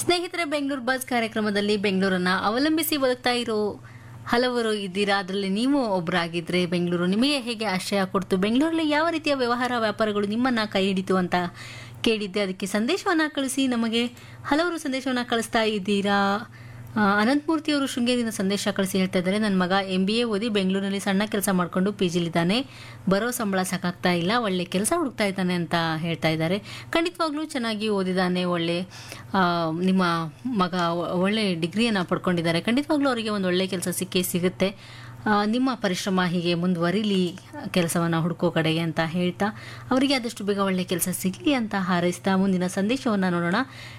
ಸ್ನೇಹಿತರೆ ಬೆಂಗಳೂರು ಬಸ್ ಕಾರ್ಯಕ್ರಮದಲ್ಲಿ ಬೆಂಗಳೂರನ್ನ ಅವಲಂಬಿಸಿ ಬದುಕ್ತಾ ಇರೋ ಹಲವರು ಇದ್ದೀರಾ ಅದರಲ್ಲಿ ನೀವು ಒಬ್ಬರಾಗಿದ್ರೆ ಬೆಂಗಳೂರು ನಿಮಗೆ ಹೇಗೆ ಆಶ್ರಯ ಕೊಡ್ತು ಬೆಂಗಳೂರಲ್ಲಿ ಯಾವ ರೀತಿಯ ವ್ಯವಹಾರ ವ್ಯಾಪಾರಗಳು ನಿಮ್ಮನ್ನ ಕೈ ಹಿಡಿತು ಅಂತ ಕೇಳಿದ್ದೆ ಅದಕ್ಕೆ ಸಂದೇಶವನ್ನ ಕಳಿಸಿ ನಮಗೆ ಹಲವರು ಸಂದೇಶವನ್ನ ಕಳಿಸ್ತಾ ಇದ್ದೀರಾ ಆ, ಅನಂತಮೂರ್ತಿ ಅವರು ಶೃಂಗೇರಿಯಿಂದ ಸಂದೇಶ ಕಳಿಸಿ ಹೇಳ್ತಾ ಇದ್ದಾರೆ ನನ್ನ ಮಗ ಎಂ ಬಿ ಎ ಓದಿ ಬೆಂಗಳೂರಿನಲ್ಲಿ ಸಣ್ಣ ಕೆಲಸ ಮಾಡಿಕೊಂಡು ಪಿ ಜಿಲಿದ್ದಾನೆ ಬರೋ ಸಂಬಳ ಸಾಕಾಗ್ತಾ ಇಲ್ಲ ಒಳ್ಳೆ ಕೆಲಸ ಹುಡುಕ್ತಾ ಇದ್ದಾನೆ ಅಂತ ಹೇಳ್ತಾ ಇದ್ದಾರೆ ಖಂಡಿತವಾಗ್ಲೂ ಚೆನ್ನಾಗಿ ಓದಿದ್ದಾನೆ ಒಳ್ಳೆ ಆ, ನಿಮ್ಮ ಮಗ ಒ- ಒಳ್ಳೆ ಡಿಗ್ರಿಯನ್ನು ಪಡ್ಕೊಂಡಿದ್ದಾರೆ ಖಂಡಿತವಾಗ್ಲೂ ಅವರಿಗೆ ಒಂದು ಒಳ್ಳೆ ಕೆಲಸ ಸಿಕ್ಕೇ ಸಿಗುತ್ತೆ ಆ, ನಿಮ್ಮ ಪರಿಶ್ರಮ ಹೀಗೆ ಮುಂದುವರಿಲಿ ಕೆಲಸವನ್ನು ಹುಡುಕೋ ಕಡೆಗೆ ಅಂತ ಹೇಳ್ತಾ ಅವರಿಗೆ ಆದಷ್ಟು ಬೇಗ ಒಳ್ಳೆ ಕೆಲಸ ಸಿಗಲಿ ಅಂತ ಹಾರೈಸ್ತಾ ಮುಂದಿನ ಸಂದೇಶವನ್ನು ನೋಡೋಣ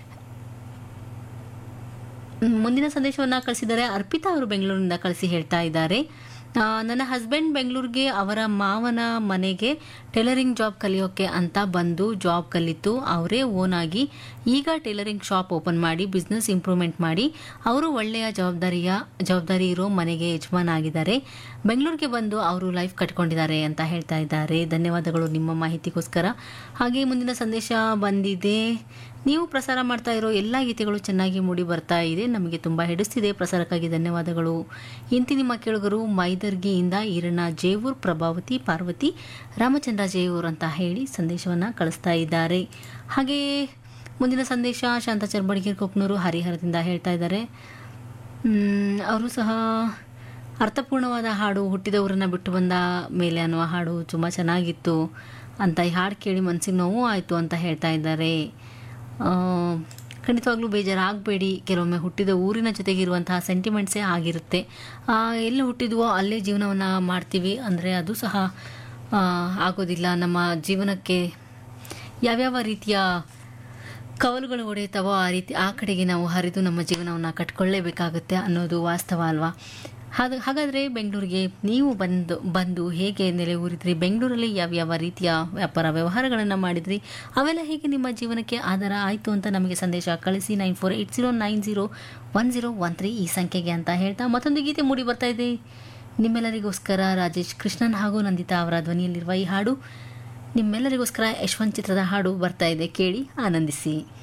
ಮ್, ಮುಂದಿನ ಸಂದೇಶವನ್ನ ಕಳಿಸಿದ್ದಾರೆ ಅರ್ಪಿತಾ ಅವರು ಬೆಂಗಳೂರಿನಿಂದ ಕಳಿಸಿ ಹೇಳ್ತಾ ಇದ್ದಾರೆ ಆ, ನನ್ನ ಹಸ್ಬೆಂಡ್ ಬೆಂಗಳೂರಿಗೆ ಅವರ ಮಾವನ ಮನೆಗೆ ಟೈಲರಿಂಗ್ ಜಾಬ್ ಕಲಿಯೋಕೆ ಅಂತ ಬಂದು ಜಾಬ್ ಕಲಿತು ಅವರೇ ಓನ್ ಆಗಿ ಈಗ ಟೈಲರಿಂಗ್ ಶಾಪ್ ಓಪನ್ ಮಾಡಿ ಬಿಸ್ನೆಸ್ ಇಂಪ್ರೂವ್ಮೆಂಟ್ ಮಾಡಿ ಅವರು ಒಳ್ಳೆಯ ಜವಾಬ್ದಾರಿಯ ಜವಾಬ್ದಾರಿ ಇರೋ ಮನೆಗೆ ಯಜಮಾನ ಆಗಿದ್ದಾರೆ ಬೆಂಗಳೂರಿಗೆ ಬಂದು ಅವರು ಲೈಫ್ ಕಟ್ಕೊಂಡಿದ್ದಾರೆ ಅಂತ ಹೇಳ್ತಾ ಇದ್ದಾರೆ ಧನ್ಯವಾದಗಳು ನಿಮ್ಮ ಮಾಹಿತಿಗೋಸ್ಕರ ಹಾಗೆ ಮುಂದಿನ ಸಂದೇಶ ಬಂದಿದೆ ನೀವು ಪ್ರಸಾರ ಮಾಡ್ತಾ ಇರೋ ಎಲ್ಲ ಗೀತೆಗಳು ಚೆನ್ನಾಗಿ ಮೂಡಿ ಬರ್ತಾ ಇದೆ ನಮಗೆ ತುಂಬ ಹಿಡಿಸ್ತಿದೆ ಪ್ರಸಾರಕ್ಕಾಗಿ ಧನ್ಯವಾದಗಳು ಇಂತಿ ನಿಮ್ಮ ಕೇಳುಗರು ಮೈದರ್ಗಿಯಿಂದ ಈರಣ್ಣ ಜೇವೂರ್ ಪ್ರಭಾವತಿ ಪಾರ್ವತಿ ರಾಮಚಂದ್ರ ಜೇವೂರ್ ಅಂತ ಹೇಳಿ ಸಂದೇಶವನ್ನು ಕಳಿಸ್ತಾ ಇದ್ದಾರೆ ಹಾಗೆ ಮುಂದಿನ ಸಂದೇಶ ಶಾಂತ ಚರ್ಬಡಿಗೆ ಕೊಕ್ನೂರು ಹರಿಹರದಿಂದ ಹೇಳ್ತಾ ಇದ್ದಾರೆ ಮ್, ಅವರು ಸಹ ಅರ್ಥಪೂರ್ಣವಾದ ಹಾಡು ಹುಟ್ಟಿದವರನ್ನ ಬಿಟ್ಟು ಬಂದ ಮೇಲೆ ಅನ್ನುವ ಹಾಡು ತುಂಬ ಚೆನ್ನಾಗಿತ್ತು ಅಂತ ಈ ಹಾಡು ಕೇಳಿ ಮನಸ್ಸಿಗೆ ನೋವು ಆಯಿತು ಅಂತ ಹೇಳ್ತಾ ಇದ್ದಾರೆ ಆ, ಖಂಡಿತವಾಗ್ಲೂ ಬೇಜಾರಾಗಬೇಡಿ ಕೆಲವೊಮ್ಮೆ ಹುಟ್ಟಿದ ಊರಿನ ಜೊತೆಗಿರುವಂತಹ ಸೆಂಟಿಮೆಂಟ್ಸೇ ಆಗಿರುತ್ತೆ ಆ, ಎಲ್ಲಿ ಹುಟ್ಟಿದ್ವೋ ಅಲ್ಲೇ ಜೀವನವನ್ನು ಮಾಡ್ತೀವಿ ಅಂದರೆ ಅದು ಸಹ ಆ, ಆಗೋದಿಲ್ಲ ನಮ್ಮ ಜೀವನಕ್ಕೆ ಯಾವ್ಯಾವ ರೀತಿಯ ಕವಲುಗಳು ಹೊಡೆಯುತ್ತವೋ ಆ ರೀತಿ ಆ ಕಡೆಗೆ ನಾವು ಹರಿದು ನಮ್ಮ ಜೀವನವನ್ನು ಕಟ್ಕೊಳ್ಳೇಬೇಕಾಗುತ್ತೆ ಅನ್ನೋದು ವಾಸ್ತವ ಅಲ್ವಾ ಹಾಗ ಹಾಗಾದರೆ ಬೆಂಗಳೂರಿಗೆ ನೀವು ಬಂದು ಬಂದು ಹೇಗೆ ನೆಲೆ ಊರಿದ್ರಿ ಬೆಂಗಳೂರಲ್ಲಿ ಯಾವ್ಯಾವ ರೀತಿಯ ವ್ಯಾಪಾರ ವ್ಯವಹಾರಗಳನ್ನು ಮಾಡಿದ್ರಿ ಅವೆಲ್ಲ ಹೇಗೆ ನಿಮ್ಮ ಜೀವನಕ್ಕೆ ಆಧಾರ ಆಯಿತು ಅಂತ ನಮಗೆ ಸಂದೇಶ ಕಳಿಸಿ nine four eight zero nine zero one zero one three ಈ ಸಂಖ್ಯೆಗೆ ಅಂತ ಹೇಳ್ತಾ ಮತ್ತೊಂದು ಗೀತೆ ಮೂಡಿ ಬರ್ತಾ ಇದೆ ನಿಮ್ಮೆಲ್ಲರಿಗೋಸ್ಕರ ರಾಜೇಶ್ ಕೃಷ್ಣನ್ ಹಾಗೂ ನಂದಿತಾ ಅವರ ಧ್ವನಿಯಲ್ಲಿರುವ ಈ ಹಾಡು ನಿಮ್ಮೆಲ್ಲರಿಗೋಸ್ಕರ ಯಶವಂತ್ ಚಿತ್ರದ ಹಾಡು ಬರ್ತಾ ಇದೆ ಕೇಳಿ ಆನಂದಿಸಿ